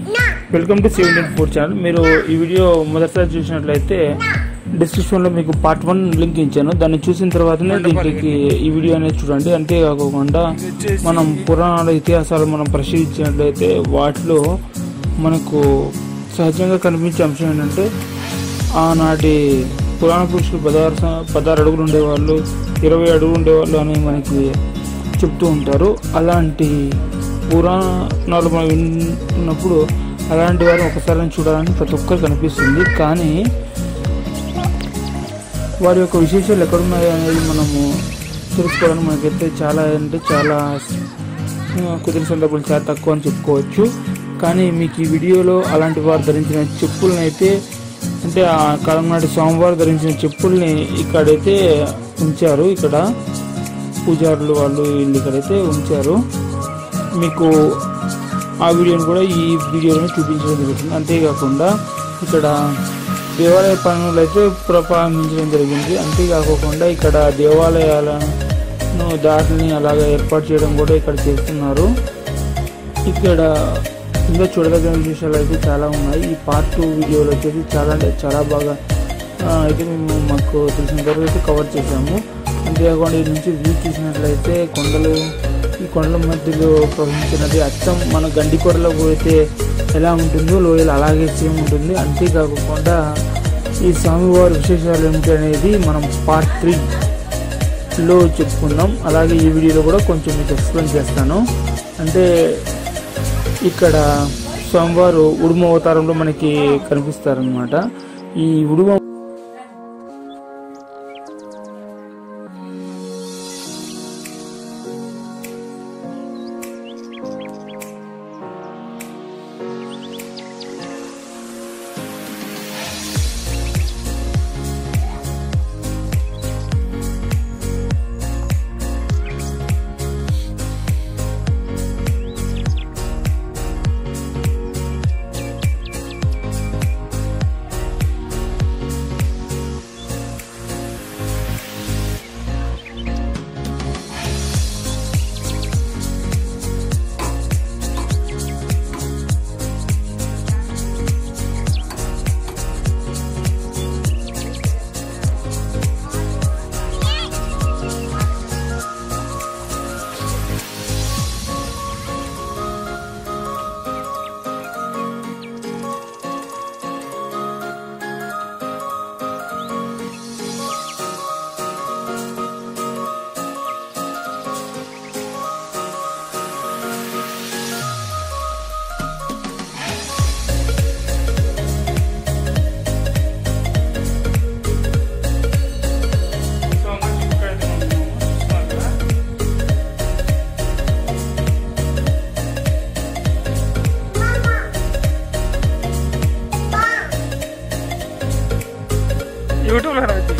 welcome to seventeen four channel మీరు ఈ video మొదటిసారి చూసినట్లయితే డిస్క్రిప్షన్లో మీకు పార్ట్ వన్ లింక్ ఇచ్చాను దాన్ని చూసిన తర్వాతనే దీనికి ఈ వీడియో అనేది చూడండి అంతేకాకుండా మనం పురాణాల ఇతిహాసాలు మనం పరిశీలించినట్లయితే వాటిలో మనకు సహజంగా కనిపించే అంశం ఏంటంటే ఆనాటి పురాణ పురుషులు పదహారు స- పదహారు అడుగులు ఉండేవాళ్ళు ఇరవై అడుగులు ఉండేవాళ్ళు అని మనకి చెప్తూ ఉంటారు అలాంటి పురాణాలు మనం వింటున్నప్పుడు అలాంటి వారిని ఒకసారి చూడాలని ప్రతి ఒక్కరు కనిపిస్తుంది కానీ వారి యొక్క విశేషాలు ఎక్కడున్నాయి అనేది మనము తెలుసుకోవడానికి మనకైతే చాలా అంటే చాలా ఆ, కుదిరిన సందర్భాలు చాలా తక్కువ అని చెప్పుకోవచ్చు కానీ మీకు ఈ వీడియోలో అలాంటి వారు ధరించిన చెప్పులను అయితే అంటే ఆ కాలం నాటి స్వామివారు ధరించిన చెప్పుల్ని ఇక్కడైతే ఉంచారు ఇక్కడ పూజారులు వాళ్ళు వీళ్ళు ఇక్కడైతే ఉంచారు మీకు ఆ వీడియోని కూడా ఈ వీడియోలోనే చూపించడం జరుగుతుంది అంతేకాకుండా ఇక్కడ దేవాలయ పనులు అయితే ప్రారంభించడం జరిగింది అంతేకాకుండా ఇక్కడ దేవాలయాలను దాటిని అలాగా ఏర్పాటు చేయడం కూడా ఇక్కడ చేస్తున్నారు ఇక్కడ ఇంకా చూడదగిన విశేషాలు అయితే చాలా ఉన్నాయి ఈ పార్ట్ టూ వీడియోలో వచ్చేసి చాలా అంటే చాలా బాగా ఆ, అయితే మేము మాకు తెలిసిన వరకు అయితే కవర్ చేసాము అంతేకాకుండా ఈ నుంచి వ్యూ చూసినట్లయితే కొండలు ఈ కొండల మధ్యలో ప్రవహించినది అచ్చం మన గండికొరలో పోతే ఎలా ఉంటుందో లోయలు అలాగే సేమ్ ఉంటుంది అంతేకాకుండా ఈ స్వామివారి విశేషాలు ఏమిటి అనేది మనం పార్ట్ త్రీ లో చెప్పుకుందాం అలాగే ఈ వీడియోలో కూడా కొంచెం మీకు ఎక్స్ప్లెయిన్ చేస్తాను అంటే ఇక్కడ స్వామివారు ఉడుమ అవతారంలో మనకి కనిపిస్తారనమాట ఈ ఉడుమ యూట్యూబ్లో రావచ్చు